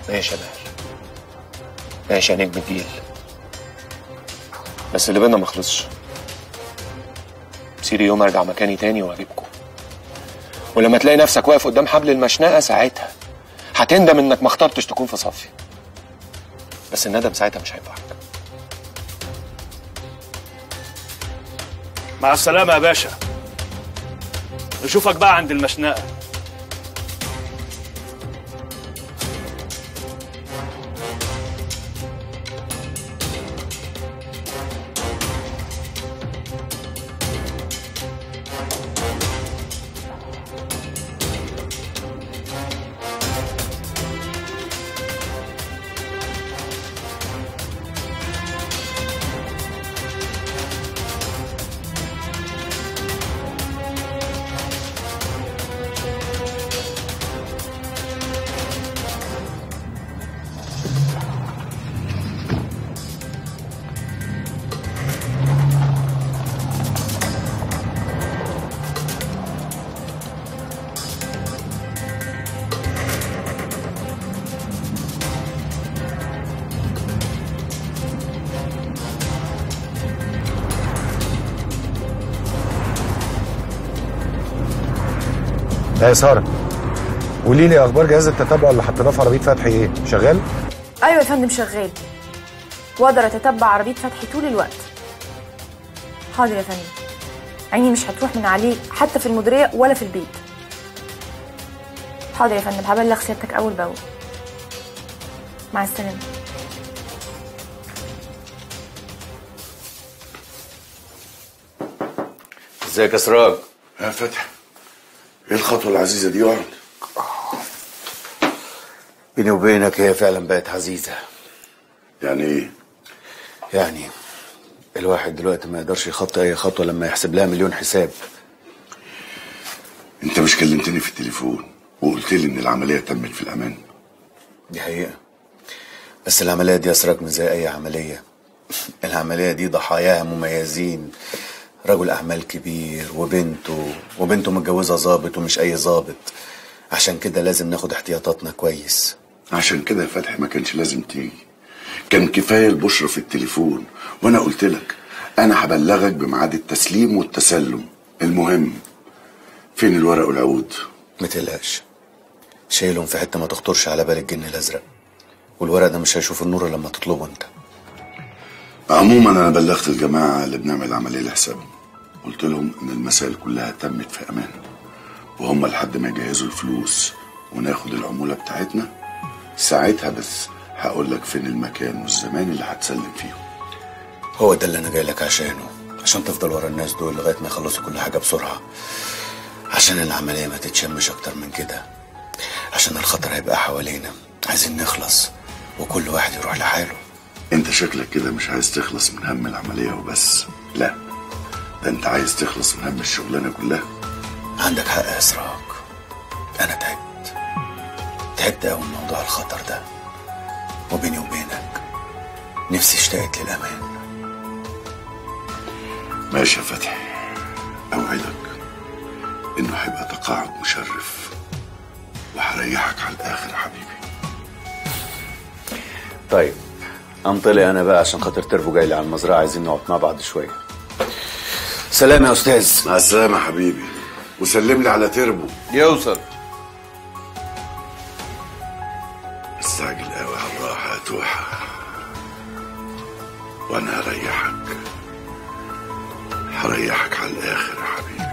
ماشي يا ماهر ماشي يا نجم الجيل بس اللي بينا ما خلصش سيري يوم ارجع مكاني تاني واجيبكم ولما تلاقي نفسك واقف قدام حبل المشنقه ساعتها هتندم انك ما اخترتش تكون في صفي بس الندم ساعتها مش هينفعك مع السلامة يا باشا نشوفك بقى عند المشنقة يا ساره قولي لي اخبار جهاز التتبع اللي حطيناه في عربيه فتحي ايه شغال ايوه يا فندم شغال واقدر اتتبع عربيه فتحي طول الوقت حاضر يا فندم عيني مش هتروح من عليه حتى في المديريه ولا في البيت حاضر يا فندم هبلغ سيادتك اول باول مع السلامه ازيك يا سراج يا فتحي ايه الخطوة العزيزة دي اقعد بيني وبينك هي فعلا بقت عزيزة يعني ايه؟ يعني الواحد دلوقتي ما يقدرش يخطي اي خطوة لما يحسب لها مليون حساب انت مش كلمتني في التليفون وقلت لي ان العملية تمت في الامان دي حقيقة بس العملية دي أسرك من زي أي عملية العملية دي ضحاياها مميزين رجل أعمال كبير وبنته وبنته متجوزة ظابط ومش أي ظابط عشان كده لازم ناخد احتياطاتنا كويس عشان كده يا فتحي ما كانش لازم تيجي كان كفاية البشرة في التليفون وانا قلت لك انا هبلغك بميعاد التسليم والتسلم المهم فين الورق والعقود ما تقلقش شايلهم في حتة ما تخطرش على بال الجن الأزرق والورق ده مش هيشوف النور إلا لما تطلبه أنت عموما انا بلغت الجماعة اللي بنعمل عملية لحسابهم قلت لهم ان المسائل كلها تمت في امان وهم لحد ما يجهزوا الفلوس وناخد العمولة بتاعتنا ساعتها بس هقول لك فين المكان والزمان اللي هتسلم فيهم هو ده اللي أنا جاي لك عشانه عشان تفضل ورا الناس دول لغاية ما يخلصوا كل حاجة بسرعة عشان العملية ما تتشمش أكتر من كده عشان الخطر هيبقى حوالينا عايزين نخلص وكل واحد يروح لحاله انت شكلك كده مش عايز تخلص من هم العملية وبس لا ده انت عايز تخلص من هم الشغلانة كلها عندك حق يا إسراج أنا تعبت تعبت أوي من موضوع الخطر ده وبيني وبينك نفسي اشتقت للأمان ماشي يا فتحي اوعدك انه هيبقى تقاعد مشرف وهريحك على الاخر يا حبيبي طيب انطلي أنا بقى عشان خاطر تربو جاي لي على المزرعة عايزين نقعد مع بعض شوية سلام يا أستاذ مع السلامة يا حبيبي وسلم لي على تربو يوصل استعجل قوي على الراحة يا توحة وانا هريحك هريحك على الاخر يا حبيبي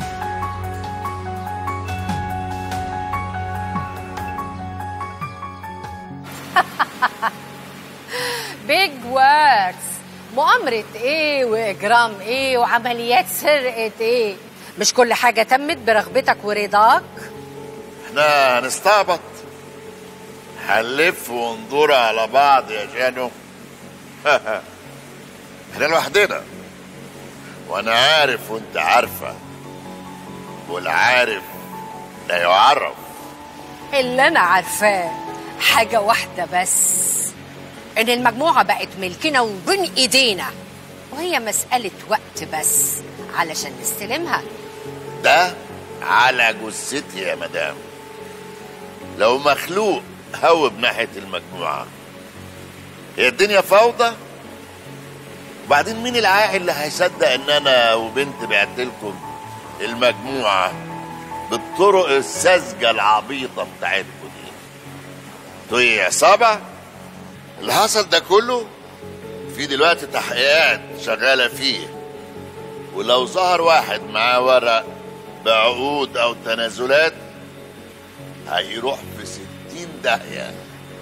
بيج واكس مؤامرة ايه واجرام ايه وعمليات سرقة ايه مش كل حاجة تمت برغبتك ورضاك احنا هنستعبط هنلف وندور على بعض يا جانو احنا لوحدنا وانا عارف وانت عارفة والعارف لا يعرف اللي انا عارفاه حاجة واحدة بس ان المجموعة بقت ملكنا وبين ايدينا وهي مسألة وقت بس علشان نستلمها ده على جثتي يا مدام لو مخلوق هوب ناحية المجموعة هي الدنيا فوضى وبعدين مين العاقل اللي هيصدق ان انا وبنت بعت لكم المجموعة بالطرق الساذجة العبيطة بتاعتكم دي انتوا ايه عصابة اللي حصل ده كله في دلوقتي تحقيقات شغالة فيه ولو ظهر واحد معاه ورق بعقود او تنازلات هيروح في ستين داهية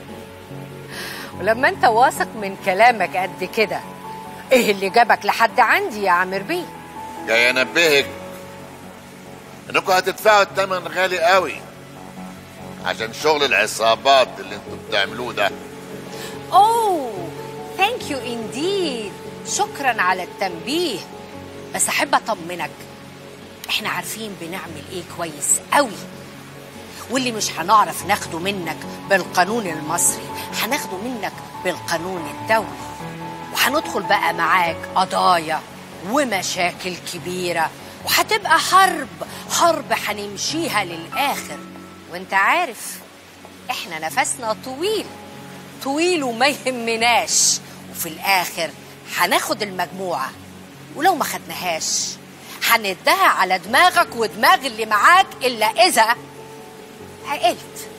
ولما انت واثق من كلامك قد كده ايه اللي جابك لحد عندي يا عامر بيه جاي انبهك انكم هتدفعوا الثمن غالي قوي عشان شغل العصابات اللي انتوا بتعملوه ده اوه ثانك يو انديد شكرا على التنبيه بس احب اطمنك احنا عارفين بنعمل ايه كويس قوي واللي مش هنعرف ناخده منك بالقانون المصري هناخده منك بالقانون الدولي وهندخل بقى معاك قضايا ومشاكل كبيرة وهتبقى حرب حرب هنمشيها للآخر وانت عارف احنا نفسنا طويل طويل وما يهمناش وفي الآخر هناخد المجموعة ولو ما خدناهاش هندها على دماغك ودماغ اللي معاك إلا إذا عقلت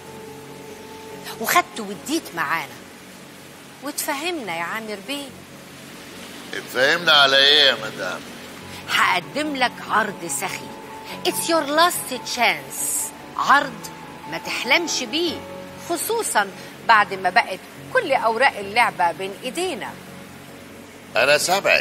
وخدت واديت معانا وتفهمنا يا عامر بيه اتفهمنا على ايه يا مدام هقدم لك عرض سخي It's your last chance عرض ما تحلمش بيه خصوصا بعد ما بقت كل أوراق اللعبة بين إيدينا انا سامعك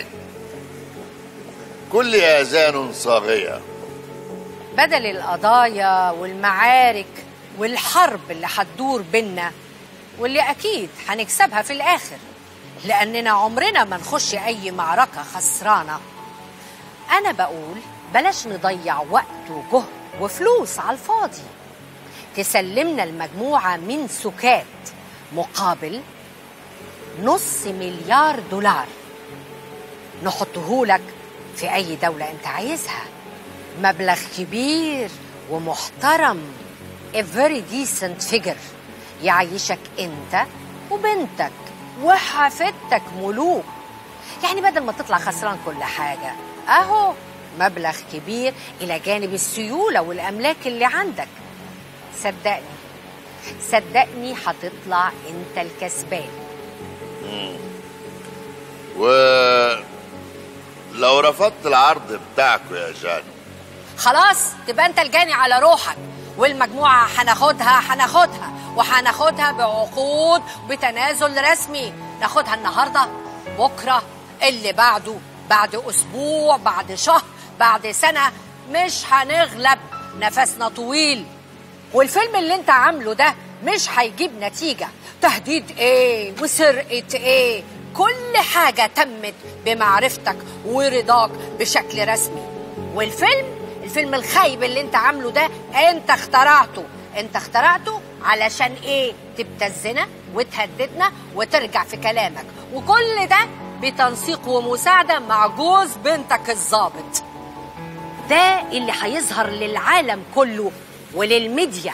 كل اذان صاغيه بدل القضايا والمعارك والحرب اللي هتدور بينا واللي أكيد هنكسبها في الآخر لأننا عمرنا ما نخش أي معركة خسرانة أنا بقول بلاش نضيع وقت وجهد وفلوس على الفاضي تسلمنا المجموعة من سكات مقابل نص مليار دولار نحطه لك في أي دولة أنت عايزها مبلغ كبير ومحترم a very decent figure يعيشك أنت وبنتك وحفيدتك ملوك يعني بدل ما تطلع خسران كل حاجة أهو مبلغ كبير إلى جانب السيولة والأملاك اللي عندك صدقني صدقني هتطلع أنت الكسبان و لو رفضت العرض بتاعكم يا جانو خلاص تبقى انت الجاني على روحك والمجموعة هناخدها هناخدها وهناخدها بعقود بتنازل رسمي ناخدها النهاردة بكرة اللي بعده بعد أسبوع بعد شهر بعد سنة مش هنغلب نفسنا طويل والفيلم اللي انت عامله ده مش هيجيب نتيجة تهديد ايه وسرقة ايه كل حاجة تمت بمعرفتك ورضاك بشكل رسمي والفيلم الفيلم الخايب اللي انت عامله ده انت اخترعته انت اخترعته علشان ايه تبتزنا وتهددنا وترجع في كلامك وكل ده بتنسيق ومساعدة مع جوز بنتك الظابط ده اللي هيظهر للعالم كله وللميديا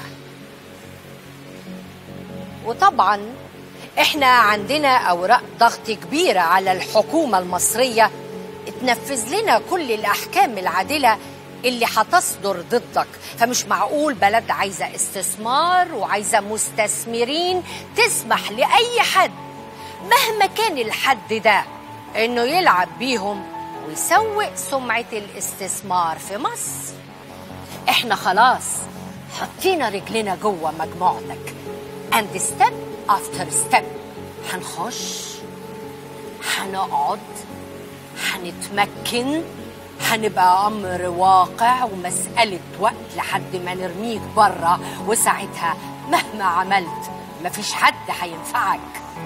وطبعا احنا عندنا اوراق ضغط كبيره على الحكومه المصريه تنفذ لنا كل الاحكام العادله اللي هتصدر ضدك فمش معقول بلد عايزه استثمار وعايزه مستثمرين تسمح لاي حد مهما كان الحد ده انه يلعب بيهم ويسوق سمعه الاستثمار في مصر احنا خلاص حطينا رجلنا جوه مجموعتك and step after step هنخش هنقعد هنتمكن هنبقى امر واقع ومساله وقت لحد ما نرميك بره وساعتها مهما عملت مفيش حد هينفعك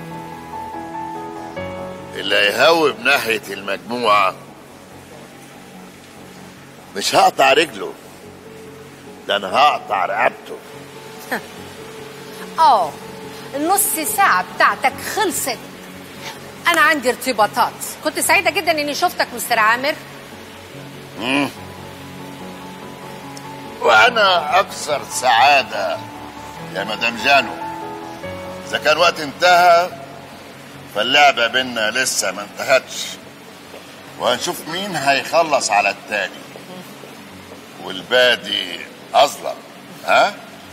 اللي هيهوب ناحية المجموعة مش هقطع رجله ده انا هقطع رقبته اه النص ساعة بتاعتك خلصت أنا عندي ارتباطات كنت سعيدة جدا إني شفتك مستر عامر مم. وانا اكثر سعادة يا مدام جانو اذا كان وقت انتهى فاللعبه بينا لسه ما انتهتش وهنشوف مين هيخلص على التاني والبادي اظلم ها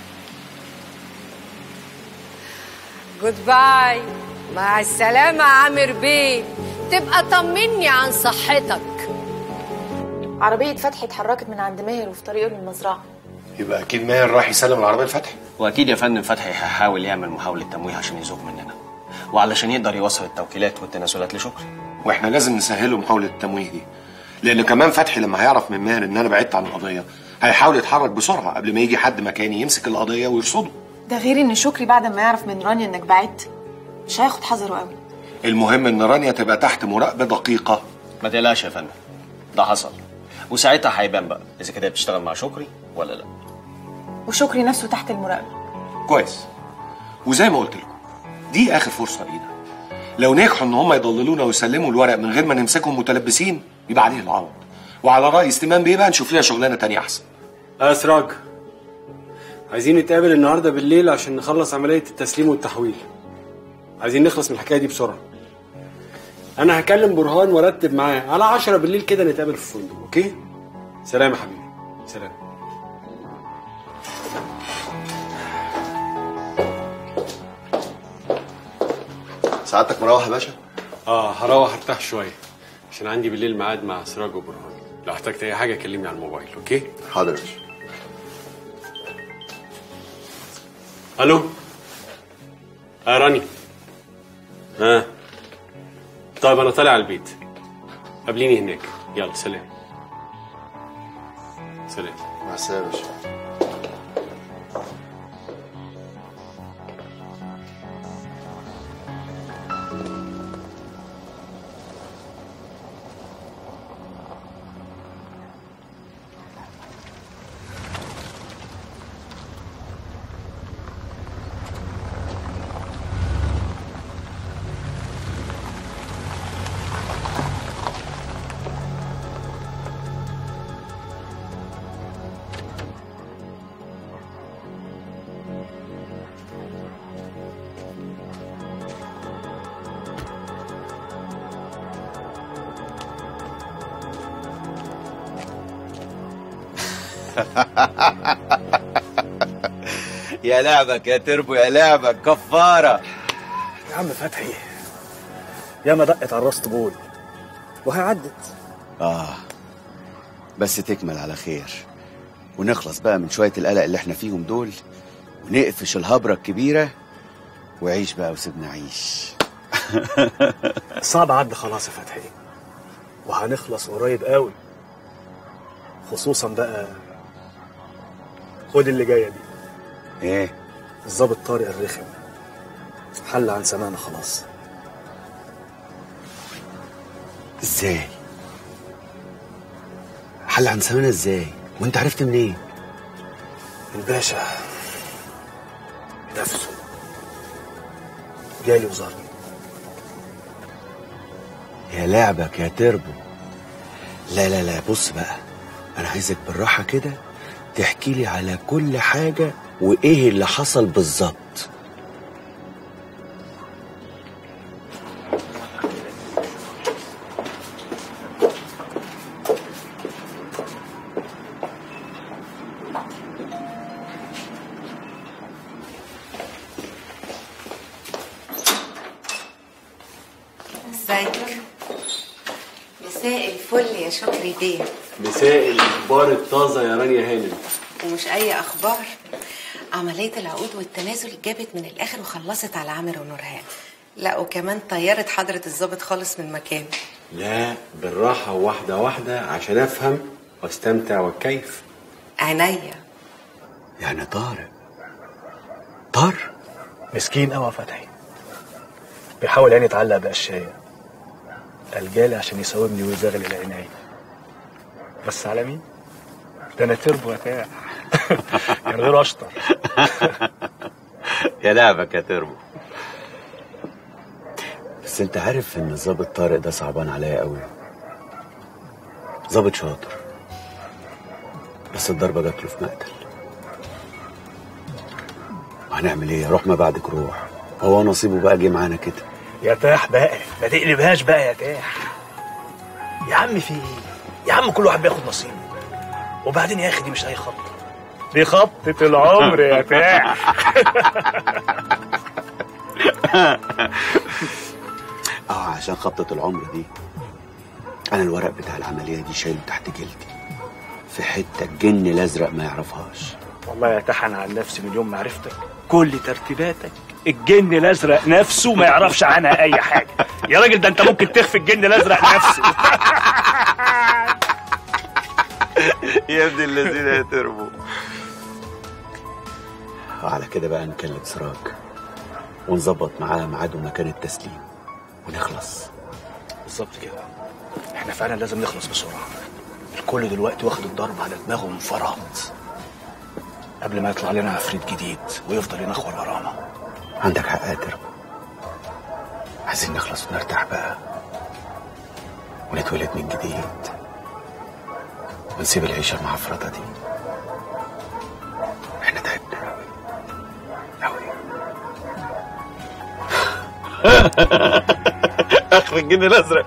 جود باي مع السلامة يا عامر بيه تبقى طمني عن صحتك عربية فتحي اتحركت من عند ماهر وفي طريقه للمزرعة يبقى اكيد ماهر راح يسلم العربيه لفتحي واكيد يا فندم فتحي هيحاول يعمل محاوله تمويه عشان يزوق مننا وعلشان يقدر يوصل التوكيلات والتنازلات لشكري واحنا لازم نسهله محاوله التمويه دي لان كمان فتحي لما هيعرف من ماهر ان انا بعدت عن القضيه هيحاول يتحرك بسرعه قبل ما يجي حد مكاني يمسك القضيه ويرصده ده غير ان شكري بعد ما يعرف من رانيا انك بعدت مش هياخد حذره قوي المهم ان رانيا تبقى تحت مراقبه دقيقه ما تقلقش يا فندم ده حصل وساعتها هيبان بقى اذا كده بتشتغل مع شكري ولا لا وشكري نفسه تحت المراقبة كويس وزي ما قلت لكم دي اخر فرصه لينا لو نجحوا ان هم يضللونا ويسلموا الورق من غير ما نمسكهم متلبسين يبقى عليه العوض وعلى راي استمام بيه بقى نشوف لنا شغلانه تانية احسن يا سراج عايزين نتقابل النهارده بالليل عشان نخلص عمليه التسليم والتحويل عايزين نخلص من الحكايه دي بسرعه انا هكلم برهان وارتب معاه على 10 بالليل كده نتقابل في الفندق اوكي سلام يا حبيبي سلام سعادتك مروح يا باشا اه هروح ارتاح شويه عشان عندي بالليل ميعاد مع سراج وبرهان لو احتجت اي حاجه كلمني على الموبايل اوكي حاضر يا باشا الو اه راني ها آه. طيب انا طالع على البيت قابليني هناك يلا سلام سلام مع السلامه يا باشا يا لعبك يا تربو يا لعبك كفاره يا عم فتحي ياما دقت على الراس طبول وهي عدت اه بس تكمل على خير ونخلص بقى من شويه القلق اللي احنا فيهم دول ونقفش الهبره الكبيره وعيش بقى وسيبنا عيش صعب عدى خلاص يا فتحي وهنخلص قريب قوي خصوصا بقى خد اللي جايه دي ايه الظابط طارق الرخم حل عن سمانا خلاص ازاي حل عن سمانة ازاي وانت عرفت منين الباشا نفسه جالي وزارني يا لعبك يا تربو لا لا لا بص بقى انا عايزك بالراحه كده تحكي لي على كل حاجه وايه اللي حصل بالظبط ازيك مساء الفل يا شكري بيه مساء الاخبار الطازه يا رانيا هانم ومش اي اخبار عملية العقود والتنازل جابت من الاخر وخلصت على عامر ونورهان لا وكمان طيرت حضرة الضابط خالص من مكانه لا بالراحه واحده واحده عشان افهم واستمتع واتكيف عينيا يعني طارق طار مسكين قوي يا فتحي بيحاول يعني يتعلق بقشاية قال جالي عشان يساومني ويزغل العناية بس على مين؟ ده انا تربو وتاع كان غير اشطر يا لعبك يا تربو بس انت عارف ان الظابط طارق ده صعبان عليا قوي ظابط شاطر بس الضربه جات له في مقتل وهنعمل ايه روح ما بعدك روح هو نصيبه بقى جه معانا كده يا تاح بقى ما تقلبهاش بقى يا تاح يا عم في ايه يا عم كل واحد بياخد نصيبه وبعدين يا اخي دي مش اي خبطه دي خبطه العمر يا تاح اه عشان خبطة العمر دي انا الورق بتاع العملية دي شايله تحت جلدي في حتة الجن الازرق ما يعرفهاش والله يا تاح انا عن نفسي من يوم ما عرفتك كل ترتيباتك الجن الازرق نفسه ما يعرفش عنها اي حاجه يا راجل ده انت ممكن تخفي الجن الازرق نفسه يا ابن الذين يا تربو وعلى كده بقى نكلم سراج ونظبط معاه ميعاد ومكان التسليم ونخلص بالظبط كده احنا فعلا لازم نخلص بسرعه الكل دلوقتي واخد الضرب على دماغه انفرط قبل ما يطلع لنا عفريت جديد ويفضل ينخور ورانا عندك حق يا تربو عايزين نخلص ونرتاح بقى ونتولد من جديد ونسيب العيشة المعفرطة دي احنا تعبنا أوي اخر الجن الازرق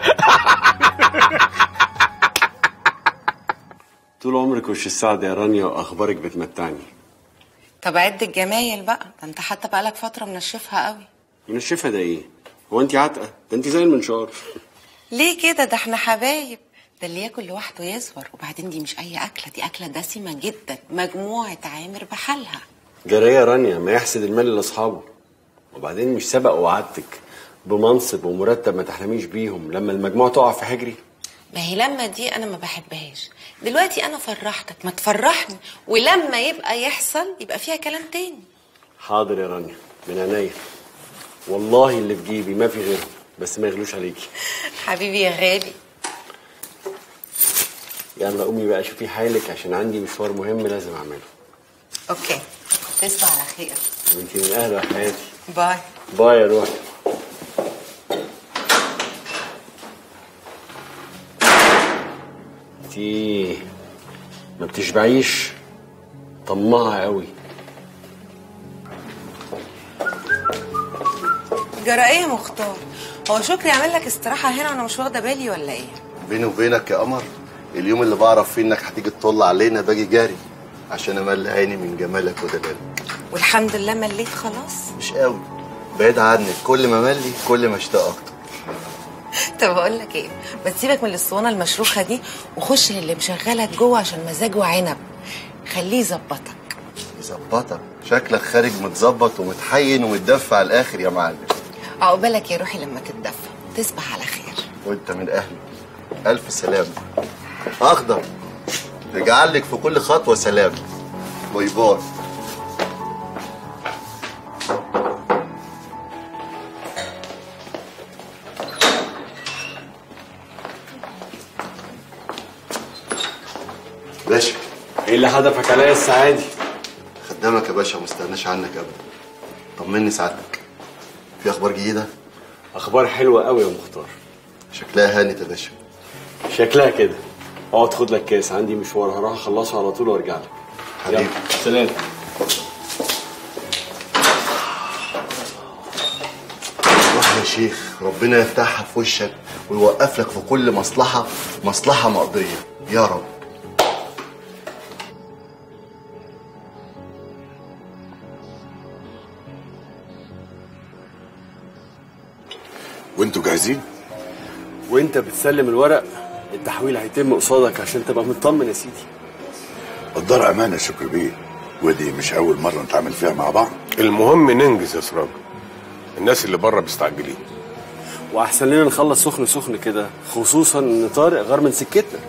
طول عمرك وش السعد يا رانيا واخبارك بتمتعني طب عد الجمايل بقى ده انت حتى بقالك فتره منشفها قوي من الشفا ده ايه هو انت عتقه ده انت زي المنشار ليه كده ده احنا حبايب ده اللي ياكل لوحده يصغر وبعدين دي مش اي اكله دي اكله دسمه جدا مجموعه عامر بحالها جرى يا رانيا ما يحسد المال لاصحابه وبعدين مش سبق وعدتك بمنصب ومرتب ما تحلميش بيهم لما المجموعه تقع في حجري ما هي لما دي انا ما بحبهاش دلوقتي انا فرحتك ما تفرحني ولما يبقى يحصل يبقى فيها كلام تاني حاضر يا رانيا من عينيا والله اللي في جيبي ما في غيرهم بس ما يغلوش عليكي حبيبي يا غالي يلا قومي بقى شوفي حالك عشان عندي مشوار مهم لازم اعمله اوكي تصبح على خير وانت من اهل حياتي باي باي يا روحي انتي ما بتشبعيش طماعة قوي جرى ايه يا مختار هو شكري عامل لك استراحه هنا وانا مش واخده بالي ولا ايه بيني وبينك يا قمر اليوم اللي بعرف فيه انك هتيجي تطل علينا باجي جاري عشان املى عيني من جمالك ودلالك والحمد لله مليت خلاص مش قوي بعيد عنك كل ما ملي كل ما اشتاق اكتر طب اقول لك ايه ما تسيبك من الاسطوانه المشروخه دي وخش للي مشغلك جوه عشان مزاجه عنب خليه يظبطك يظبطك شكلك خارج متظبط ومتحين ومتدفى على الاخر يا معلم عقبالك يا روحي لما تتدفى تصبح على خير وانت من اهلي الف سلامه اخضر اجعل لك في كل خطوه سلام باي باي باشا ايه اللي حدفك عليا السعادي خدامك يا باشا ما استغناش عنك ابدا طمني سعادتك في اخبار جديده اخبار حلوه قوي يا مختار شكلها هانت يا باشا شكلها كده اقعد خد لك كاس عندي مشوار هروح اخلصه على طول وارجع لك حبيبي. يلا، سلام روح يا شيخ ربنا يفتحها في وشك ويوقف لك في كل مصلحه مصلحه مقضيه يا رب وانتوا جاهزين؟ وانت بتسلم الورق التحويل هيتم قصادك عشان تبقى مطمن يا سيدي الدار امانه يا شكري بيه ودي مش اول مره نتعامل فيها مع بعض المهم ننجز يا سراج الناس اللي بره مستعجلين واحسن لنا نخلص سخن سخن كده خصوصا ان طارق غار من سكتنا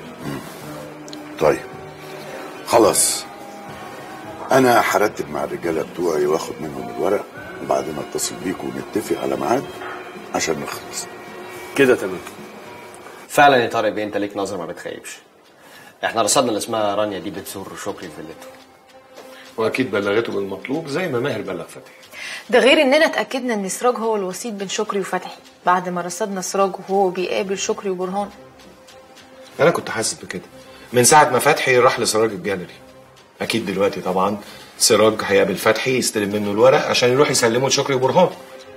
طيب خلاص انا هرتب مع الرجاله بتوعي واخد منهم الورق وبعدين اتصل بيكم ونتفق على ميعاد عشان نخلص كده تمام فعلا يا طارق بيه انت ليك نظر ما بتخيبش احنا رصدنا اللي اسمها رانيا دي بتزور شكري في فيلته واكيد بلغته بالمطلوب زي ما ماهر بلغ فتحي ده غير اننا اتاكدنا ان سراج هو الوسيط بين شكري وفتحي بعد ما رصدنا سراج وهو بيقابل شكري وبرهان انا كنت حاسس بكده من ساعه ما فتحي راح لسراج الجاليري اكيد دلوقتي طبعا سراج هيقابل فتحي يستلم منه الورق عشان يروح يسلمه لشكري وبرهان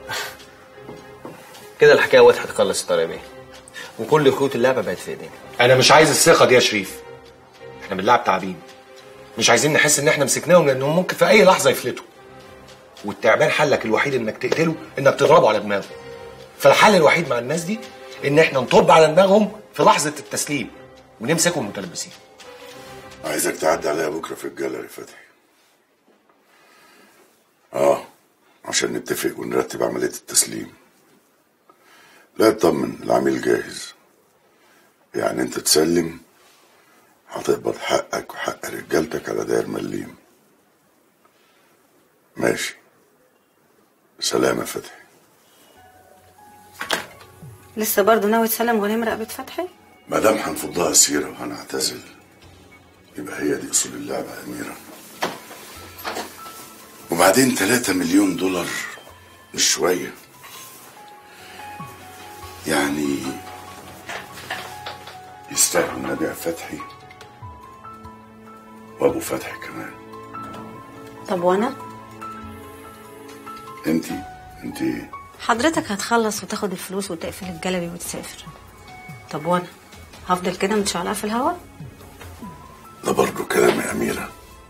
كده الحكايه وضحت خالص الطريقه دي وكل خيوط اللعبه بقت في ايدينا انا مش عايز الثقه دي يا شريف احنا بنلعب تعبين مش عايزين نحس ان احنا مسكناهم لانهم ممكن في اي لحظه يفلتوا والتعبان حلك الوحيد انك تقتله انك تضربه على دماغه فالحل الوحيد مع الناس دي ان احنا نطب على دماغهم في لحظه التسليم ونمسكهم متلبسين عايزك تعدي عليا بكره في الجاليري فتحي اه عشان نتفق ونرتب عملية التسليم لا اطمن العميل جاهز يعني انت تسلم هتقبض حقك وحق رجالتك على داير مليم ماشي سلام يا فتحي لسه برضه ناوي تسلم غنيم رقبة فتحي؟ ما دام هنفضها سيرة وهنعتزل يبقى هي دي اصول اللعبة يا اميرة وبعدين 3 مليون دولار مش شوية يعني يستاهلوا نبيع فتحي وابو فتحي كمان طب وانا؟ انتي انتي ايه حضرتك هتخلص وتاخد الفلوس وتقفل الجلبي وتسافر طب وانا؟ هفضل كده متشعلقة في الهوا؟ ده برضه كلام يا أميرة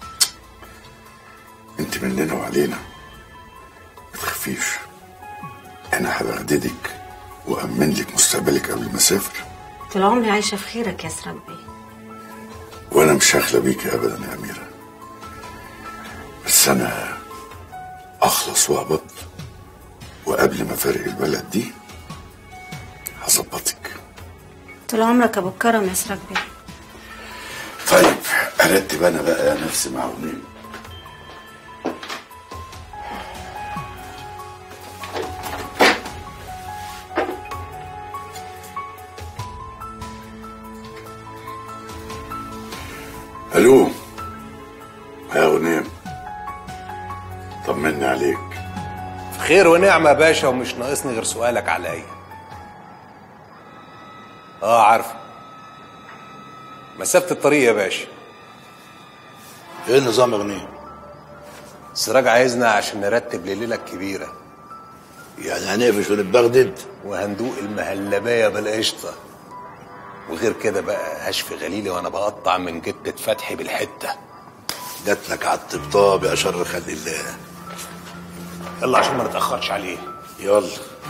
انت مننا وعلينا ما تخافيش انا هبغددك وأمن لك مستقبلك قبل ما اسافر طول عمري عايشة في خيرك يا سراب بيه وانا مش هخلى بيكي ابدا يا أميرة بس انا اخلص واقبض وقبل ما فارق البلد دي هظبطك طول عمرك ابو الكرم يا سراب بيه طيب ارتب انا بقى نفسي مع غنيم الو يا غنيم طمني عليك خير ونعمة يا باشا ومش ناقصني غير سؤالك عليا اه عارفه مسافة الطريق يا باشا ايه النظام يا غنيم؟ سراج عايزنا عشان نرتب لليلة الكبيرة يعني هنقفش ونتبغدد وهندوق المهلبية بالقشطة وغير كده بقى هشفي غليلي وانا بقطع من جتة فتحي بالحتة جات لك على الطبطاب يا شر خلي الله يلا عشان ما نتأخرش عليه يلا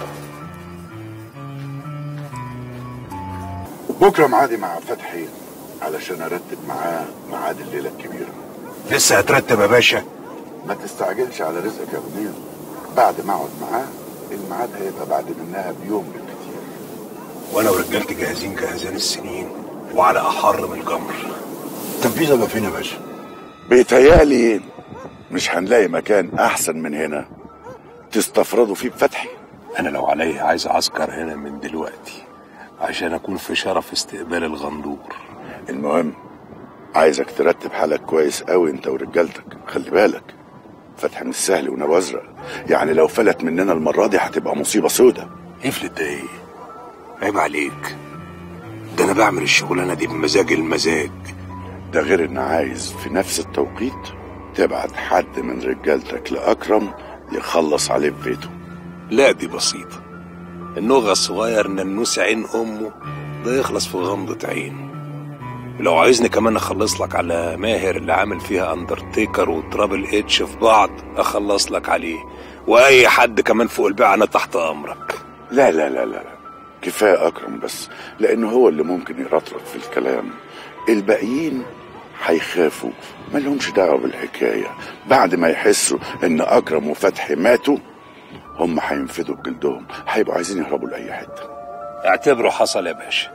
بكره معادي مع فتحي علشان ارتب معاه ميعاد الليله الكبيره لسه هترتب يا باشا ما تستعجلش على رزقك يا غنيم بعد ما اقعد معاه الميعاد هيبقى بعد منها بيوم بالكتير وانا ورجالتي جاهزين جهزان السنين وعلى احر من الجمر تنفيذ ابقى فين يا باشا بيتهيألي مش هنلاقي مكان احسن من هنا تستفردوا فيه بفتحي انا لو عليا عايز عسكر هنا من دلوقتي عشان اكون في شرف استقبال الغندور المهم عايزك ترتب حالك كويس قوي انت ورجالتك خلي بالك فتح مش سهل ونار ازرق يعني لو فلت مننا المره دي هتبقى مصيبه سودة يفلت ده ايه عيب عليك ده انا بعمل الشغلانه دي بمزاج المزاج ده غير ان عايز في نفس التوقيت تبعت حد من رجالتك لاكرم يخلص عليه في بيته لا دي بسيطة النوغة الصغير ننوس عين أمه ده يخلص في غمضة عين ولو عايزني كمان أخلص لك على ماهر اللي عامل فيها أندرتيكر وترابل اتش في بعض أخلص لك عليه وأي حد كمان فوق البيع أنا تحت أمرك لا لا لا لا كفايه اكرم بس لانه هو اللي ممكن يرطرط في الكلام الباقيين هيخافوا ما لهمش دعوه بالحكايه بعد ما يحسوا ان اكرم وفتحي ماتوا هم هينفذوا بجلدهم هيبقوا عايزين يهربوا لاي حته اعتبره حصل يا باشا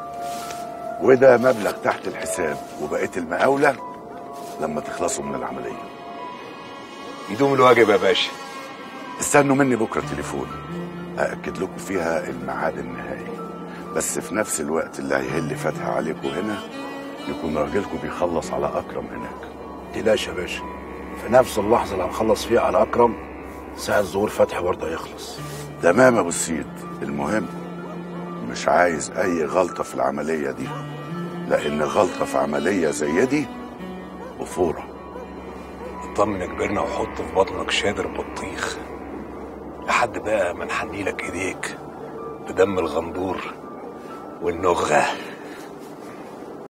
وده مبلغ تحت الحساب وبقيه المقاوله لما تخلصوا من العمليه يدوم الواجب يا باشا استنوا مني بكره تليفون أأكد لكم فيها الميعاد النهائي بس في نفس الوقت اللي هيهل فتح عليكم هنا يكون راجلكم بيخلص على أكرم هناك تقلقش يا باشا في نفس اللحظه اللي هنخلص فيها على اكرم ساعه ظهور فتحي برضه هيخلص تمام يا أبو السيد المهم مش عايز أي غلطة في العملية دي لأن غلطة في عملية زي دي وفورة اطمن يا كبرنا وحط في بطنك شادر بطيخ لحد بقى ما نحني لك ايديك بدم الغندور والنغه